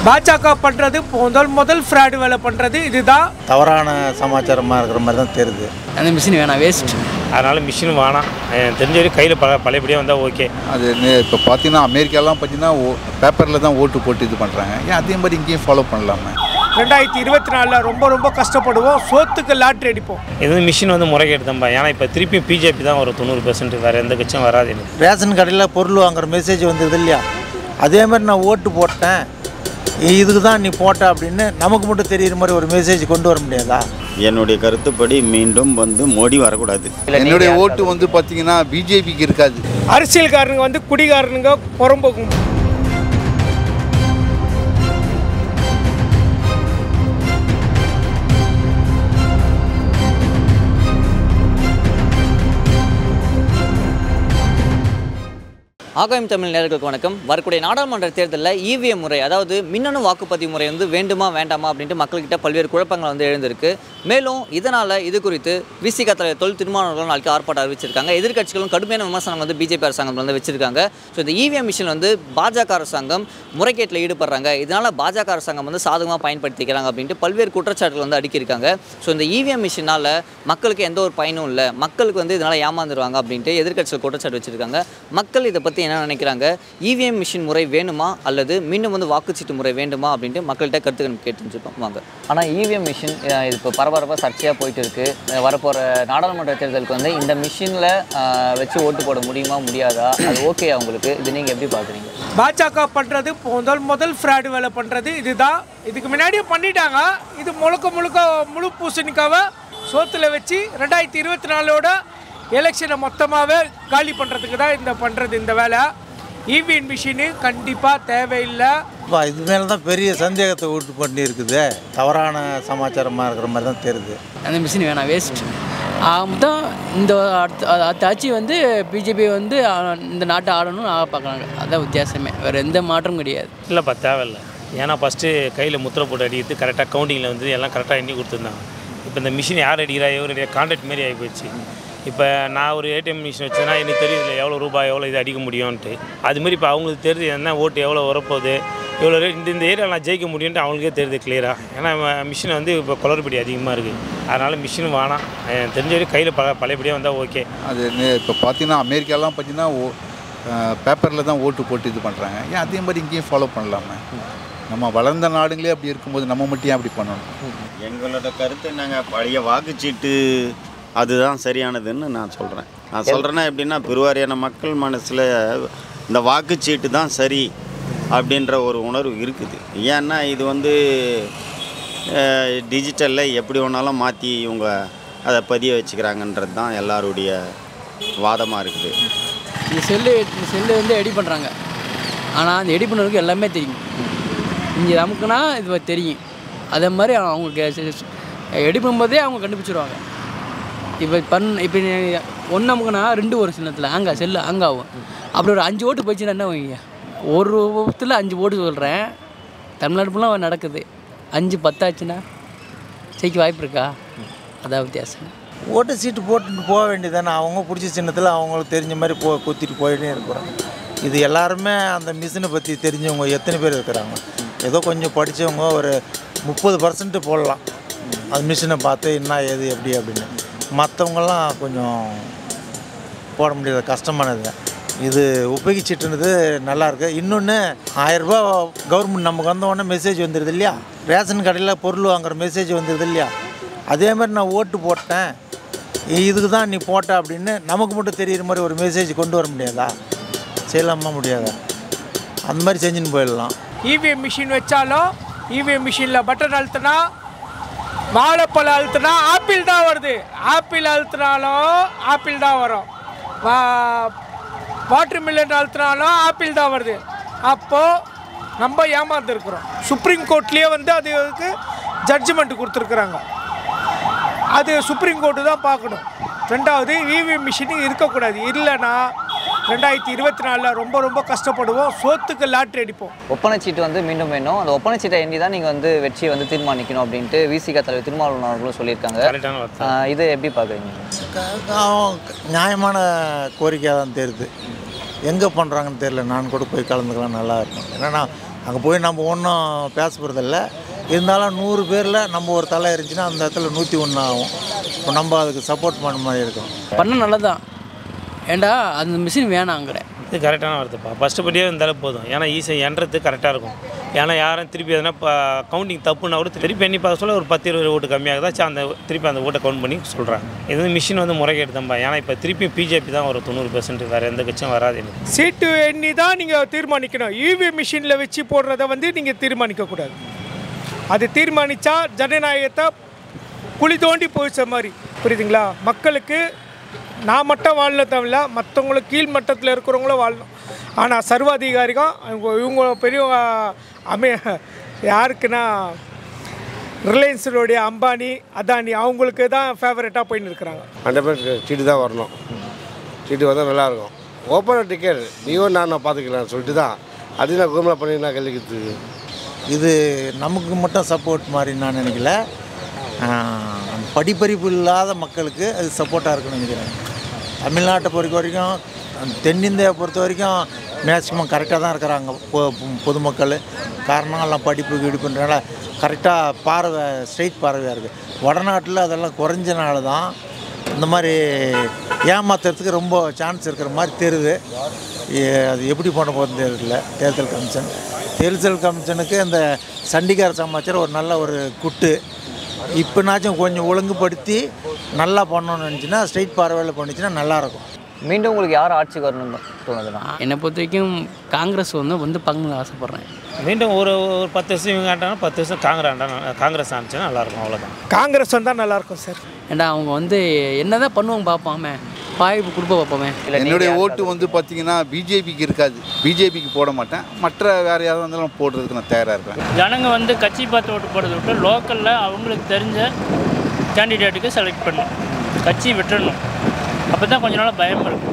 பாஜக பண்ணுறது முதல் முதல் ஃப்ராடு வேலை பண்ணுறது இதுதான் தவறான சமாச்சாரமாக இருக்கிற மாதிரி தான் தெரியுது அந்த மிஷின் வேணாம் வேஸ்ட் அதனால் மிஷின் வேணாம் எனக்கு தெரிஞ்ச வரைக்கும் கையில் பல பழையபடியாக வந்தால் ஓகே அது நே- இப்போ பார்த்தீங்கன்னா அமெரிக்காலாம் பார்த்தீங்கன்னா பேப்பரில் தான் ஓட்டு போட்டு இது பண்ணுறாங்க ஏன் அதே மாதிரி இங்கேயும் ஃபாலோ பண்ணலாமே ரெண்டாயிரத்தி இருபத்தி நாலில் ரொம்ப ரொம்ப கஷ்டப்படுவோம் சோத்துக்கு லாட்ரி அடிப்போம் இது வந்து மிஷின் வந்து முறைகேடு தான்ப்பா ஏன்னா இப்போ திருப்பி பிஜேபி தான் ஒரு தொண்ணூறு பெர்சன்ட் வேறு எந்த கட்சியும் வராது எனக்கு ரேஷன் கடையில் பொருள் வாங்குற மெசேஜ் வந்தது இல்லையா அதே மாதிரி நான் ஓட்டு போட்டேன் இதுக்கு தான் நீ போட்ட அப்படின்னு நமக்கு மட்டும் தெரியுற மாதிரி ஒரு மெசேஜ் கொண்டு வர முடியாதா என்னுடைய கருத்துப்படி மீண்டும் வந்து மோடி வரக்கூடாது என்னுடைய ஓட்டு வந்து பார்த்தீங்கன்னா பிஜேபிக்கு இருக்காது அரசியல்காரனுங்க வந்து குடிகாரனுங்க புறம்போக்கும் ஆகாயம் தமிழ் நேர்களுக்கு வணக்கம் வரக்கூடிய நாடாளுமன்ற தேர்தலில் இவிஎம் முறை அதாவது மின்னணு வாக்குப்பதிவு முறை வந்து வேண்டுமா வேண்டாமா அப்படின்ட்டு மக்கள்கிட்ட பல்வேறு குழப்பங்கள் வந்து எழுந்திருக்கு மேலும் இதனால் இது குறித்து விசிக தலைவர் தொல் திருமாவளவர்கள் நாளைக்கு ஆர்ப்பாட்டம் அறிவிச்சிருக்காங்க எதிர்க்கட்சிகளும் கடுமையான விமர்சனம் வந்து பிஜேபி அரசாங்கம் வந்து வச்சிருக்காங்க ஸோ இந்த இவிஎம் மிஷின் வந்து பாஜக அரசாங்கம் முறைகேட்டில் ஈடுபடுறாங்க இதனால் பாஜக அரசாங்கம் வந்து சாதகமாக பயன்படுத்திக்கிறாங்க அப்படின்ட்டு பல்வேறு குற்றச்சாட்டுகள் வந்து அடுக்கியிருக்காங்க ஸோ இந்த இவிஎம் மிஷினால் மக்களுக்கு எந்த ஒரு பயனும் இல்லை மக்களுக்கு வந்து இதனால் ஏமாந்துருவாங்க அப்படின்ட்டு எதிர்க்கட்சிகள் குற்றச்சாட்டு வச்சிருக்காங்க மக்கள் இதை பற்றி என்ன நினைக்கிறாங்க இவிஎம் மிஷின் முறை வேணுமா அல்லது மீண்டும் வந்து வாக்குச்சீட்டு முறை வேண்டுமா அப்படின்ட்டு மக்கள்கிட்ட கருத்து கணிப்பு கேட்டு தெரிஞ்சுப்போம் வாங்க ஆனால் இவிஎம் மிஷின் இது இப்போ பரபரப்பாக சர்ச்சையாக போயிட்டு இருக்கு அஹ் வரப்போகிற நாடாளுமன்ற தேர்தலுக்கு வந்து இந்த மிஷினில் வச்சு ஓட்டு போட முடியுமா முடியாதா அது ஓகே அவங்களுக்கு இது நீங்கள் எப்படி பார்க்குறீங்க பாஜக பண்ணுறது முதல் முதல் ஃப்ராடு வேலை பண்ணுறது இதுதான் இதுக்கு முன்னாடியே பண்ணிட்டாங்க இது முழுக்க முழுக்க முழு பூசணிக்காவை சோத்தில் வச்சு ரெண்டாயிரத்தி இருபத்தி நாலோட எலெக்ஷனை மொத்தமாகவே காலி பண்ணுறதுக்கு தான் இந்த பண்ணுறது இந்த வேலை இவிஎன் மிஷினு கண்டிப்பாக தேவையில்லை இப்போ இது மேலே தான் பெரிய சந்தேகத்தை விட்டு பண்ணி இருக்குது தவறான சமாச்சாரமாக இருக்கிற மாதிரி தான் தெரியுது அந்த மிஷின் வேணாம் வேஸ்ட் தான் இந்த அடுத்த அடுத்த ஆட்சி வந்து பிஜேபி வந்து ஆ, இந்த நாட்டை ஆடணும்னு ஆக பார்க்குறாங்க அதான் வித்தியாசமே வேறு எந்த மாற்றமும் கிடையாது இல்லைப்பா தேவையில்லை ஏன்னா ஃபஸ்ட்டு கையில் முத்திரை போட்டு அடிக்கிறது கரெக்டாக கவுண்டிங்கில் வந்து எல்லாம் கரெக்டாக எண்ணி கொடுத்துருந்தாங்க இப்போ இந்த மிஷின் யார் அடிக்கிறா எவர் அடிக்கிறா கான்ட்ராக்ட் மாரி ஆகி போச்சு இப்போ நான் ஒரு ஏடிஎம் மிஷின் வச்சேன்னா எனக்கு தெரியுது இல்லை எவ்வளோ ரூபாய் எவ்வளோ இது அடிக்க முடியும்ன்ட்டு அதுமாரி இப்போ அவங்களுக்கு தெரியுது என்ன ஓட்டு எவ்வளோ வரப்போகுது இவ்வளோ ரேட் இந்த இந்த ஏரியாவில் நான் ஜெயிக்க முடியும்ட்டு அவங்களுக்கே தெரியுது கிளியராக ஏன்னா மிஷின் வந்து இப்போ குளறுபடி அதிகமாக இருக்குது அதனால் மிஷின் வேணாம் எனக்கு தெரிஞ்ச வரைக்கும் கையில் பல பழையபடியாக வந்தால் ஓகே அது நே- இப்போ பார்த்தீங்கன்னா அமெரிக்காலாம் பார்த்தீங்கன்னா பேப்பரில் தான் ஓட்டு போட்டு இது பண்ணுறாங்க ஏன் அதே மாதிரி இங்கேயும் ஃபாலோ பண்ணலாமே நம்ம வளர்ந்த நாடுங்களே அப்படி இருக்கும்போது நம்ம மட்டும் ஏன் அப்படி பண்ணணும் எங்களோட கருத்து நாங்கள் பழைய வாக்குச்சீட்டு அதுதான் சரியானதுன்னு நான் சொல்கிறேன் நான் சொல்கிறேன்னா எப்படின்னா பெருவாரியான மக்கள் மனசில் இந்த வாக்குச்சீட்டு தான் சரி அப்படின்ற ஒரு உணர்வு இருக்குது ஏன்னா இது வந்து டிஜிட்டலில் எப்படி வேணாலும் மாற்றி இவங்க அதை பதிய வச்சுக்கிறாங்கன்றது தான் எல்லாருடைய வாதமாக இருக்குது இந்த செல்லு இந்த செல்லு வந்து எடிட் பண்ணுறாங்க ஆனால் அந்த எடிட் பண்ணுறதுக்கு எல்லாமே தெரியும் இங்கே நமக்குன்னா இது தெரியும் அதே மாதிரி அவங்க எடிட் பண்ணும்போதே அவங்க கண்டுபிடிச்சிருவாங்க இப்போ பண் இப்போ ஒன்று நமக்குன்னா ரெண்டு ஒரு சின்னத்தில் அங்கே செல்லு அங்கே ஆகும் அப்படி ஒரு அஞ்சு ஓட்டு போயிடுச்சுன்னா என்ன வைங்க ஒரு ஓட்டத்தில் அஞ்சு ஓட்டு சொல்கிறேன் தமிழ்நாடு ஃபுல்லாக நடக்குது அஞ்சு பத்தாச்சுன்னா ஜெயிக்க வாய்ப்பு இருக்கா அதான் வித்தியாசம் ஓட்டு சீட்டு போட்டுட்டு போக வேண்டியதானே அவங்க பிடிச்ச சின்னத்தில் அவங்களுக்கு தெரிஞ்ச மாதிரி போ குத்திட்டு போயிட்டே இருக்கிறோம் இது எல்லாருமே அந்த மிஷினை பற்றி தெரிஞ்சவங்க எத்தனை பேர் இருக்கிறாங்க ஏதோ கொஞ்சம் படித்தவங்க ஒரு முப்பது பர்சன்ட் போடலாம் அந்த மிஷினை பார்த்து என்ன ஏது எப்படி அப்படின்னு மற்றவங்கெல்லாம் கொஞ்சம் போட முடியாத கஷ்டமானது இது உபயோகிச்சிட்டுனது நல்லா இருக்கு இன்னொன்று ஆயிரரூபா கவர்மெண்ட் நமக்கு வந்த உடனே மெசேஜ் வந்துடுது இல்லையா ரேஷன் கடையில் பொருள் வாங்குற மெசேஜ் வந்துடுது இல்லையா அதே மாதிரி நான் ஓட்டு போட்டேன் இதுக்கு தான் நீ போட்ட அப்படின்னு நமக்கு மட்டும் தெரியுற மாதிரி ஒரு மெசேஜ் கொண்டு வர முடியாதா செய்யலாமா முடியாதா அந்த மாதிரி செஞ்சுன்னு போயிடலாம் இவிஎம் மிஷின் வச்சாலும் இவிஎம் மிஷினில் பட்டன் அழுத்தினா வாழைப்பழம் அழுத்தினா ஆப்பிள் தான் வருது ஆப்பிள் அழுத்தினாலும் ஆப்பிள் தான் வரும் வா வாட்டர் மில்லன் அழுத்தினாலும் ஆப்பிள் தான் வருது அப்போது நம்ம ஏமாந்துருக்குறோம் சுப்ரீம் கோர்ட்லேயே வந்து அதுக்கு ஜட்ஜ்மெண்ட் கொடுத்துருக்குறாங்க அது சுப்ரீம் கோர்ட்டு தான் பார்க்கணும் ரெண்டாவது இவிஎம் மிஷின் இருக்கக்கூடாது இல்லைன்னா ரெண்டாயிரத்தி இருபத்தி நாலில் ரொம்ப ரொம்ப கஷ்டப்படுவோம் சோத்துக்கு லாட்ரி அடிப்போம் ஒப்பனை சீட்டு வந்து மீண்டும் வேணும் அந்த ஒப்பனை சீட்டை எண்ணி தான் நீங்கள் வந்து வெற்றியை வந்து தீர்மானிக்கணும் அப்படின்ட்டு விசிக தலைவர் திருமாவளவன் அவர்களும் சொல்லியிருக்காங்க கரெக்டான வார்த்தை ஆஹ் இதை எப்படி பார்க்குறீங்க க- அவன் நியாயமான கோரிக்கையாக தான் தெரியுது எங்கே பண்ணுறாங்கன்னு தெரியல நான் கூட போய் கலந்துக்கலாம் நல்லா இருக்கும் ஏன்னா நான் அங்கே போய் நம்ம ஒன்றும் பேச போகிறதில்ல இருந்தாலும் நூறு பேரில் நம்ம ஒரு தலை இருந்துச்சுன்னா அந்த இடத்துல நூற்றி ஒன்று ஆகும் இப்போ நம்ம அதுக்கு சப்போர்ட் பண்ண மாதிரி இருக்கும் பண்ண நல்லதான் ஏண்டா அந்த மிஷின் வேணாங்கிற இது கரெக்டான வார்த்தைப்பா ஃபஸ்ட்டு படியே இருந்தாலும் போதும் ஏன்னா ஈஸியாக எண்றது கரெக்டாக இருக்கும் ஏன்னா யாரும் திருப்பி எதனா இப்போ கவுண்டிங் தப்புன்னா கூட திருப்பி எண்ணி பார்க்க சொல்ல ஒரு பத்து இருபது ஓட்டு கம்மியாகுதா சரி அந்த திருப்பி அந்த ஓட்டை கவுண்ட் பண்ணி சொல்கிறாங்க இது வந்து மிஷின் வந்து முறைகேடு தான்ப்பா ஏன்னா இப்போ திருப்பி பிஜேபி தான் ஒரு தொண்ணூறு பெர்சன்ட் வேறு எந்த கட்சியும் வராது எனக்கு சீட்டு எண்ணி தான் நீங்கள் தீர்மானிக்கணும் இவி மிஷினில் வச்சு போடுறத வந்து நீங்கள் தீர்மானிக்கக்கூடாது அது தீர்மானித்தா ஜனநாயகத்தை குழி தோண்டி போயிச்ச மாதிரி புரியுதுங்களா மக்களுக்கு நான் மட்டும் வாழல தவிர மற்றவங்களுக்கு கீழ் மட்டத்தில் இருக்கிறவங்களும் வாழணும் ஆனால் சர்வாதிகாரிகம் இவங்க இவங்க பெரியவங்க அமே யாருக்குன்னா ரிலையன்ஸுடைய அம்பானி அதானி அவங்களுக்கு தான் ஃபேவரட்டாக போயின்னு இருக்கிறாங்க ஹண்ட்ரட் பர்சன்ட் சீட்டு தான் வரணும் சீட்டு வந்தால் நல்லாயிருக்கும் ஓப்பனாக டிக்கெட் நீயும் நான் நான் பார்த்துக்கலாம் சொல்லிட்டு தான் அது நான் குருமலா பண்ணி நான் கல்விக்கிறதுக்கு இது நமக்கு மட்டும் சப்போர்ட் மாதிரி நான் நினைக்கல ஆஹ், அந்த படிப்பறிப்பு இல்லாத மக்களுக்கு அது சப்போர்ட்டாக இருக்குன்னு நினைக்கிறேன் தமிழ்நாட்டை பொறுத்த வரைக்கும் அந்த தென்னிந்தியா பொறுத்த வரைக்கும் மேக்ஸிமம் கரெக்டாக தான் இருக்கிறாங்க பொ- பொ- பொதுமக்கள் காரணம் எல்லாம் படிப்பு கிடிப்புன்றனால கரெக்டாக பார்வை ஸ்ட்ரைட் பார்வையாக இருக்குது வடநாட்டில் அதெல்லாம் குறைஞ்சனால தான் இந்த மாதிரி ஏமாத்துறதுக்கு ரொம்ப சான்ஸ் இருக்கிற மாதிரி தெரியுது ஏ- அது எப்படி பண்ண போகுதுன்னு தெரியல தேர்தல் கமிஷன் தேர்தல் கமிஷனுக்கு இந்த சண்டிகார் சமாச்சாரம் ஒரு நல்ல ஒரு குட்டு இப்போனாச்சும் கொஞ்சம் ஒழுங்குபடுத்தி நல்லா பண்ணணும்னு நினச்சின்னா ஸ்ட்ரைட் பார்வையில் பண்ணிச்சுன்னா நல்லாயிருக்கும் மீண்டும் உங்களுக்கு யார் ஆட்சிக்கு வரணும்னு தோணுதுன்னா என்னை பொறுத்த வரைக்கும் காங்கிரஸ் வந்து வந்து பார்க்கணும்னு ஆசைப்பட்றேன் மீண்டும் ஒரு ஒரு பத்து வருஷம் இவங்க ஆண்டானா பத்து வருஷம் காங்கிரஸ் ஆண்டா காங்கிரஸ் ஆண்டுச்சுன்னா நல்லாயிருக்கும் அவ்வளோதான் காங்கிரஸ் வந்தால் நல்லாயிருக்கும் சார் ஏண்டா அவங்க வந்து என்ன தான் பண்ணுவாங்க பார்ப்போமே பாய்ப்பு கொடுப்ப பார்ப்போமே இல்லை என்னுடைய ஓட்டு வந்து பார்த்தீங்கன்னா பிஜேபிக்கு இருக்காது பிஜேபிக்கு போட மாட்டேன் மற்ற வேறு யாராவது இருந்தாலும் போடுறதுக்கு நான் தயாராக இருக்கிறேன் ஜனங்க வந்து கட்சி பார்த்து ஓட்டு போடுறத விட்டு லோக்கலில் அவங்களுக்கு தெரிஞ்ச கேண்டிடேட்டுக்கு செலக்ட் பண்ணணும் கட்சி விட்டுறணும் அப்போ தான் கொஞ்ச நாள் பயம் இருக்கும்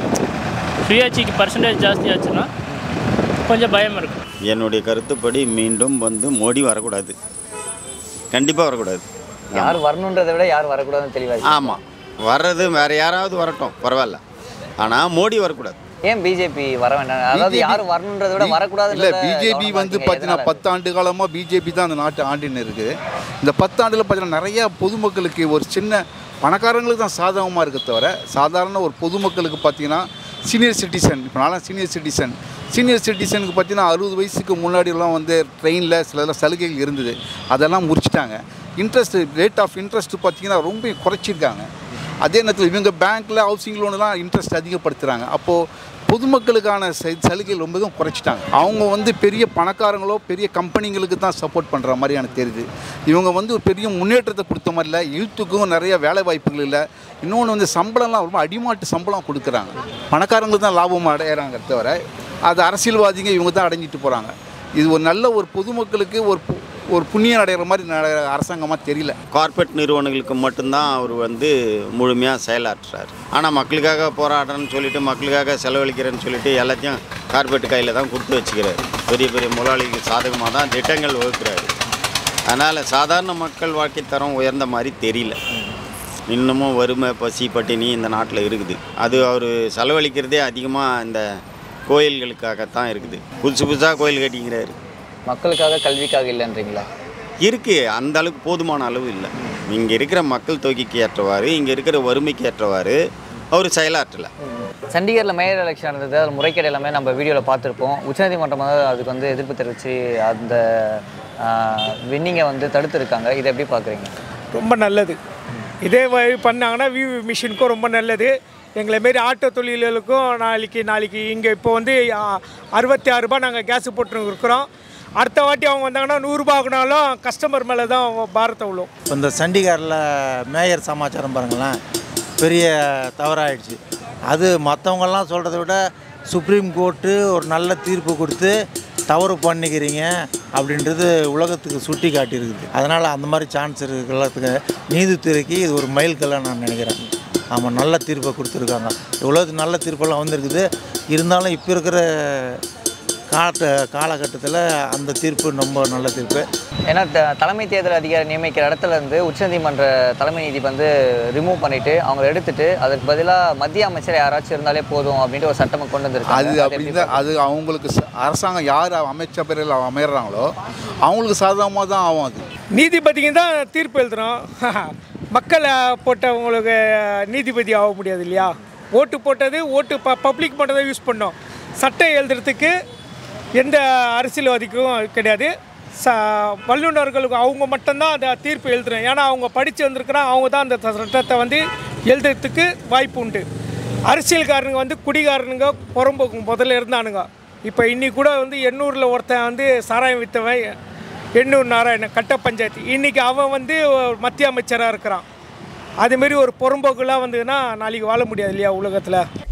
சுயாட்சிக்கு பர்சன்டேஜ் ஜாஸ்தி ஆச்சுன்னா கொஞ்சம் பயம் இருக்கும் என்னுடைய கருத்துப்படி மீண்டும் வந்து மோடி வரக்கூடாது கண்டிப்பாக வரக்கூடாது யார் வரணுன்றதை விட யார் வரக்கூடாதுன்னு தெளிவாக ஆமாம் வர்றது வேறு யாராவது வரட்டும் பரவாயில்ல ஆனால் மோடி வரக்கூடாது ஏன் பிஜேபி வர வேண்டாம் அதாவது BJP யார் வரணுன்றதை விட வரக்கூடாது இல்லை பிஜேபி வந்து பார்த்தீங்கன்னா பத்தாண்டு காலமாக பிஜேபி தான் அந்த நாட்டு ஆண்டின்னு இருக்குது இந்த பத்தாண்டில் பார்த்தீங்கன்னா நிறையா பொதுமக்களுக்கு ஒரு சின்ன பணக்காரங்களுக்கு தான் சாதகமாக இருக்க தவிர சாதாரண ஒரு பொதுமக்களுக்கு பார்த்தீங்கன்னா சீனியர் சிட்டிசன் இப்போ நான்லாம் சீனியர் சிட்டிசன் சீனியர் சிட்டிசனுக்கு பார்த்தீங்கன்னா அறுபது வயசுக்கு முன்னாடிலாம் வந்து ட்ரெயினில் சில சலுகைகள் இருந்தது அதெல்லாம் முடிச்சிட்டாங்க இன்ட்ரெஸ்ட் ரேட் ஆஃப் இன்ட்ரெஸ்ட் பார்த்தீங்கன்னா ரொம்ப குறைச்சிருக்காங்க அதே நேரத்தில் இவங்க பேங்க்கில் ஹவுசிங் லோனெலாம் இன்ட்ரெஸ்ட் அதிகப்படுத்துகிறாங்க அப்போது பொதுமக்களுக்கான ச- சலுகைகள் ரொம்பவும் குறைச்சிட்டாங்க அவங்க வந்து பெரிய பணக்காரங்களோ பெரிய கம்பெனிங்களுக்கு தான் சப்போர்ட் பண்ணுற மாதிரி எனக்கு தெரியுது இவங்க வந்து ஒரு பெரிய முன்னேற்றத்தை கொடுத்த மாதிரி இல்லை யூத்துக்கும் நிறைய வேலை வாய்ப்புகள் இல்லை இன்னொன்று வந்து சம்பளம்லாம் ரொம்ப அடிமாட்டு சம்பளம் கொடுக்குறாங்க பணக்காரங்களுக்கு தான் லாபம் அடையிறாங்க தவிர அது அரசியல்வாதிங்க இவங்க தான் அடைஞ்சிட்டு போகிறாங்க இது ஒரு நல்ல ஒரு பொதுமக்களுக்கு ஒரு பு- ஒரு புண்ணியம் அடைகிற மாதிரி நட- அரசாங்கமாக தெரியல கார்ப்பரேட் நிறுவனங்களுக்கு மட்டும்தான் அவர் வந்து முழுமையாக செயலாற்றுறார் ஆனால் மக்களுக்காக போராடுறேன்னு சொல்லிட்டு மக்களுக்காக செலவழிக்கிறேன்னு சொல்லிட்டு எல்லாத்தையும் கார்ப்பரேட் கையில் தான் கொடுத்து வச்சுக்கிறாரு பெரிய பெரிய முதலாளிகளுக்கு சாதகமாக தான் திட்டங்கள் வகுக்கிறாரு அதனால் சாதாரண மக்கள் வாழ்க்கை தரம் உயர்ந்த மாதிரி தெரியல இன்னமும் வறுமை பசி பட்டினி இந்த நாட்டில் இருக்குது அது அவர் செலவழிக்கிறதே அதிகமாக இந்த கோயில்களுக்காகத்தான் இருக்குது புதுசு புதுசாக கோயில் கட்டிக்கிறாரு மக்களுக்காக கல்விக்காக இல்லைன்றீங்களா இருக்குது அந்த அளவுக்கு போதுமான அளவு இல்லை இங்கே இருக்கிற மக்கள் தொகைக்கு ஏற்றவாறு இங்கே இருக்கிற வறுமைக்கு ஏற்றவாறு அவர் செயலாற்றலை சண்டிகரில் மேயர் எலெக்ஷன் நடந்தது அதில் முறைகேடு எல்லாமே நம்ம வீடியோவில் பார்த்துருப்போம் உச்சநீதிமன்றம் வந்து அதுக்கு வந்து எதிர்ப்பு தெரிவித்து அந்த வின்னிங்கை வந்து தடுத்துருக்காங்க இதை எப்படி பார்க்குறீங்க ரொம்ப நல்லது இதே வழி பண்ணாங்கன்னா வியூ மிஷினுக்கும் ரொம்ப நல்லது எங்களை மாரி ஆட்டோ தொழிலாளர்களுக்கும் நாளைக்கு நாளைக்கு இங்கே இப்போ வந்து ஆ, அறுபத்தி ஆறு ரூபாய் நாங்கள் கேஸு போட்டு இருக்கிறோம் அடுத்த வாட்டி அவங்க வந்தாங்கன்னா நூறுரூபா ஆகுனாலும் கஸ்டமர் மேலே தான் அவங்க பாரத்தை விழும் இப்போ இந்த சண்டிகாரில் மேயர் சமாச்சாரம் பாருங்களேன் பெரிய தவறாயிடுச்சு அது மற்றவங்கெல்லாம் சொல்கிறத விட சுப்ரீம் கோர்ட்டு ஒரு நல்ல தீர்ப்பு கொடுத்து தவறு பண்ணிக்கிறீங்க அப்படின்றது உலகத்துக்கு சுட்டி காட்டியிருக்குது அதனால் அந்த மாதிரி சான்ஸ் இருக்கிறதுக்கு நீதித்துறைக்கு இது ஒரு மைல்கல்லாக நான் நினைக்கிறேன் ஆமாம் நல்ல தீர்ப்பை கொடுத்துருக்காங்க இவ்வளோ நல்ல தீர்ப்பெல்லாம் வந்திருக்குது இருந்தாலும் இப்போ இருக்கிற காலத்து காலகட்டத்தில் அந்த தீர்ப்பு ரொம்ப நல்ல தீர்ப்பு ஏன்னா த- தலைமை தேர்தல் அதிகாரி நியமிக்கிற இடத்துல இருந்து உச்சநீதிமன்ற தலைமை நீதி வந்து ரிமூவ் பண்ணிட்டு அவங்க எடுத்துட்டு அதுக்கு பதிலாக மத்திய அமைச்சர் யாராச்சும் இருந்தாலே போதும் அப்படின்ட்டு ஒரு சட்டம் கொண்டு வந்திருக்காங்க அது அது அப்படி எப்படி தான் அது அவங்களுக்கு ச- அரசாங்கம் யார் அமைச்ச பேரில் அமையிறாங்களோ அவங்களுக்கு சாதகமாக தான் ஆகும் அது நீதிபதிங்க தான் தீர்ப்பு எழுதுறோம் மக்களை போட்டவங்களுக்கு நீதிபதி ஆக முடியாது இல்லையா ஓட்டு போட்டது ஓட்டு ப பப்ளிக் மட்டும் தான் யூஸ் பண்ணோம் சட்டம் எழுதுறதுக்கு எந்த அரசியல்வாதிக்கும் கிடையாது ச வல்லுநர்களுக்கு அவங்க மட்டும்தான் அந்த தீர்ப்பு எழுதுறோம் ஏன்னா அவங்க படித்து வந்திருக்கிறாங்க அவங்க தான் அந்த சட்டத்தை வந்து எழுதுறதுக்கு வாய்ப்பு உண்டு அரசியல்காரனுங்க வந்து குடிகாரனுங்க புறம்போக்கு முதல்ல இருந்தானுங்க இப்போ இன்னி கூட வந்து எண்ணூரில் ஒருத்தன் வந்து சாராயம் விற்றவன் எண்ணூர் நாராயணன் கட்ட பஞ்சாயத்து இன்றைக்கி அவன் வந்து மத்திய அமைச்சராக இருக்கிறான் அதுமாரி ஒரு புறம்போக்குலாம் வந்ததுன்னா நாளைக்கு வாழ முடியாது இல்லையா உலகத்தில்